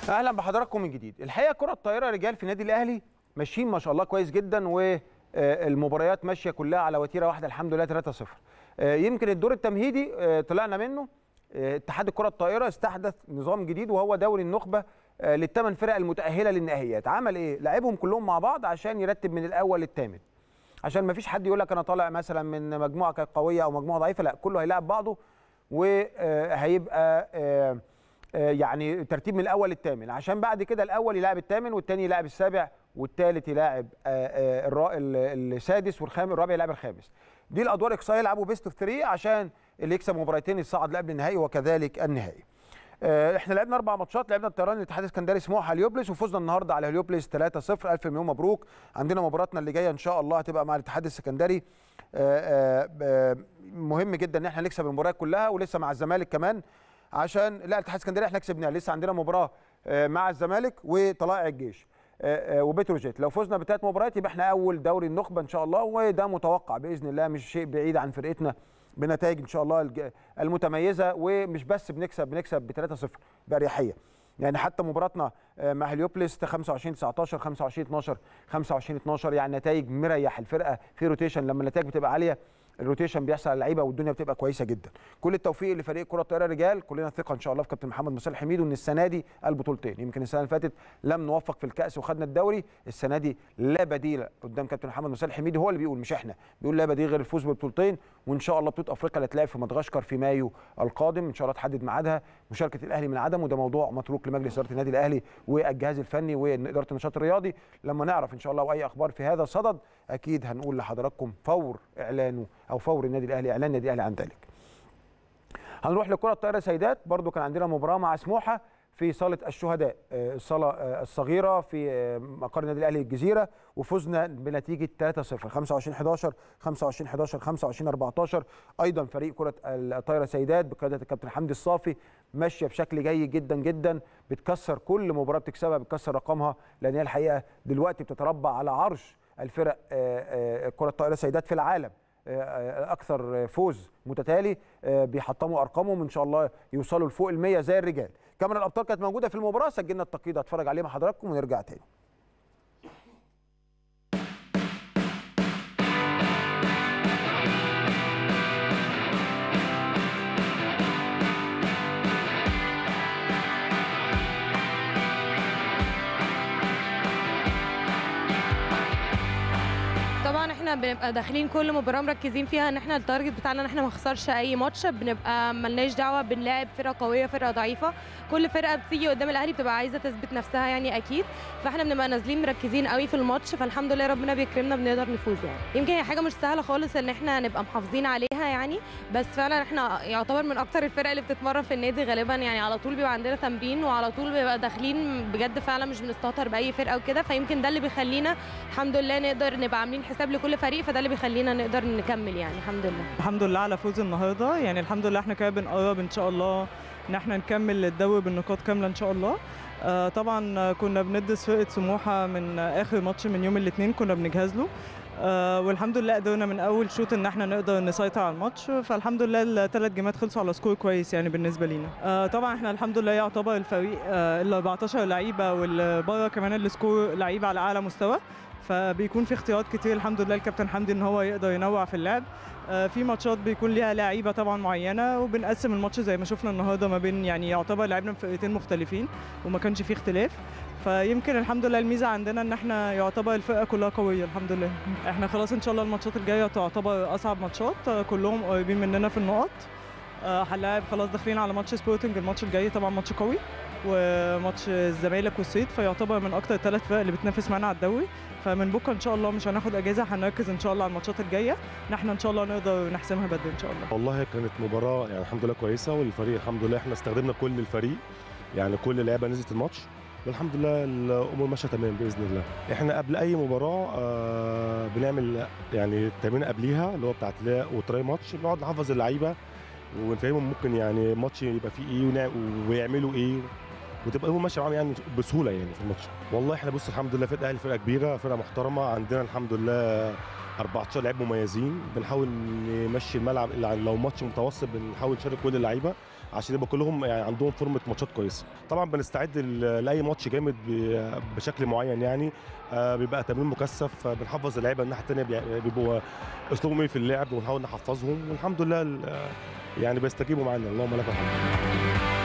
اهلا بحضراتكم من جديد الحقيقه كره الطائره رجال في النادي الاهلي ماشيين ما شاء الله كويس جدا والمباريات ماشيه كلها على وتيره واحده الحمد لله 3-0 يمكن الدور التمهيدي طلعنا منه اتحاد الكره الطائره استحدث نظام جديد وهو دوري النخبه للثمان فرق المتاهله للنهائيات عمل ايه لعبهم كلهم مع بعض عشان يرتب من الاول للثامن عشان ما فيش حد يقول لك انا طالع مثلا من مجموعه كانت قويه او مجموعه ضعيفه لا كله هيلاعب بعضه وهيبقى يعني ترتيب من الاول للثامن عشان بعد كده الاول يلاعب الثامن والثاني يلاعب السابع والثالث يلاعب السادس والخامس الرابع يلاعب الخامس دي الادوار اقصائيه يلعبوا بيست اوف 3 عشان اللي يكسب مباراتين يصعد لقبل النهائي وكذلك النهائي احنا لعبنا اربع ماتشات لعبنا الطيران الاتحاد الاسكندري سموحه هليوبلس وفزنا النهارده على هليوبلس 3-0 الف مليون مبروك عندنا مباراتنا اللي جايه ان شاء الله هتبقى مع الاتحاد السكندري مهم جدا ان احنا نكسب المباريات كلها ولسه مع الزمالك كمان عشان لا الاتحاد الاسكندري احنا كسبناه لسه عندنا مباراه مع الزمالك وطلائع الجيش وبتروجيت لو فزنا بثلاث مباريات يبقى احنا اول دوري النخبه ان شاء الله وده متوقع باذن الله مش شيء بعيد عن فرقتنا بنتائج ان شاء الله المتميزه ومش بس بنكسب بنكسب ب 3-0 باريحيه يعني حتى مباراتنا مع هليوبلس 25 19 25 12 25 12 يعني نتائج مريح الفرقه في روتيشن لما النتائج بتبقى عاليه الروتيشن بيحصل على اللعيبه والدنيا بتبقى كويسه جدا كل التوفيق لفريق كره الطائره رجال كلنا ثقه ان شاء الله في كابتن محمد مصالح حميد وان السنه دي البطولتين يمكن السنه اللي فاتت لم نوفق في الكاس وخدنا الدوري السنه دي لا بديل قدام كابتن محمد مصالح حميد هو اللي بيقول مش احنا بيقول لا بديل غير الفوز بالبطولتين وان شاء الله بطوله افريقيا اللي هتلعب في مدغشقر في مايو القادم ان شاء الله تحدد ميعادها مشاركه الاهلي من عدم وده موضوع متروك لمجلس اداره النادي الاهلي والجهاز الفني واداره النشاط الرياضي لما نعرف ان شاء الله واي اخبار في هذا الصدد اكيد هنقول لحضراتكم فور اعلانه او فور النادي الاهلي اعلان النادي الاهلي عن ذلك. هنروح لكره الطائره سيدات برضو كان عندنا مباراه مع سموحه في صاله الشهداء الصاله الصغيره في مقر النادي الاهلي الجزيره وفزنا بنتيجه 3-0 25 11 25 11 25 14 ايضا فريق كره الطائره سيدات بقياده الكابتن حمدي الصافي ماشيه بشكل جيد جدا جدا بتكسر كل مباراه بتكسبها بتكسر رقمها لان هي الحقيقه دلوقتي بتتربع على عرش الفرق كره الطائره سيدات في العالم اكثر فوز متتالي بيحطموا ارقامهم ان شاء الله يوصلوا لفوق ال100 زي الرجال كاميرا الابطال كانت موجوده في المباراه سجلنا التقييد هتفرج عليه مع حضراتكم ونرجع تاني احنا بنبقى داخلين كل مباراه مركزين فيها ان احنا التارجت بتاعنا ان احنا ما نخسرش اي ماتش بنبقى ملناش دعوه بنلاعب فرقه قويه فرقه ضعيفه كل فرقه بتيجي قدام الاهلي بتبقى عايزه تثبت نفسها يعني اكيد فاحنا بنبقى نازلين مركزين قوي في الماتش فالحمد لله ربنا بيكرمنا بنقدر نفوز يعني يمكن هي حاجه مش سهله خالص ان احنا نبقى محافظين عليها يعني بس فعلا احنا يعتبر من اكتر الفرق اللي بتتمرن في النادي غالبا يعني على طول بيبقى عندنا تمرين وعلى طول بيبقى داخلين بجد فعلا مش بنستهتر باي فرقه وكده فيمكن ده اللي بيخلينا الحمد لله نقدر نبقى عاملين حساب لكل فريق فده اللي بيخلينا خلينا نقدر نكمل يعني الحمد لله الحمد لله على فوز النهارده يعني الحمد لله احنا كده بنقرب ان شاء الله ان احنا نكمل الدوري بالنقاط كامله ان شاء الله آه طبعا كنا بندرس فرقه سموحه من اخر ماتش من يوم الاثنين كنا بنجهز له آه والحمد لله قدرنا من اول شوط ان احنا نقدر نسيطر على الماتش فالحمد لله الثلاث جيمات خلصوا على سكور كويس يعني بالنسبه لينا آه طبعا احنا الحمد لله يعتبر الفريق آه ال 14 لعيبه واللي بره كمان السكور لعيبه على اعلى مستوى فبيكون في اختيارات كتير الحمد لله الكابتن حمدي ان هو يقدر ينوع في اللعب في ماتشات بيكون ليها لعيبه طبعا معينه وبنقسم الماتش زي ما شفنا النهارده ما بين يعني يعتبر لعبنا فرقتين مختلفين وما كانش فيه اختلاف فيمكن الحمد لله الميزه عندنا ان احنا يعتبر الفرقه كلها قويه الحمد لله احنا خلاص ان شاء الله الماتشات الجايه تعتبر اصعب ماتشات كلهم قريبين مننا في النقط هنلاعب خلاص داخلين على ماتش سبورتنج الماتش الجاي طبعا ماتش قوي وماتش الزمالك والصيد فيعتبر من اكتر الثلاث فرق اللي بتنافس معانا على الدوري فمن بكره ان شاء الله مش هناخد اجازه هنركز ان شاء الله على الماتشات الجايه ان احنا ان شاء الله نقدر نحسمها بدري ان شاء الله والله كانت مباراه يعني الحمد لله كويسه والفريق الحمد لله احنا استخدمنا كل الفريق يعني كل لعيبه نزلت الماتش والحمد لله الامور ماشيه تمام باذن الله احنا قبل اي مباراه آه بنعمل يعني تمرين قبليها اللي هو بتاعت وتراي ماتش بنقعد نحفظ اللعيبه ونفهمهم ممكن يعني ماتش يبقى فيه ايه ويعملوا ايه وتبقى الامور ماشيه معاهم يعني بسهوله يعني في الماتش والله احنا بص الحمد لله فرقه الاهلي فرقه كبيره فرقه محترمه عندنا الحمد لله 14 لعيب مميزين بنحاول نمشي الملعب اللي لو ماتش متوسط بنحاول نشارك كل اللعيبه عشان يبقى كلهم يعني عندهم فورمه ماتشات كويسه طبعا بنستعد ل- لاي ماتش جامد ب- بشكل معين يعني آه، بيبقى تمرين مكثف آه، بنحفظ اللعيبه الناحيه الثانيه بيبقوا اسلوبهم ايه في اللعب ونحاول نحفظهم والحمد لله ال- يعني بيستجيبوا معانا اللهم لك الحمد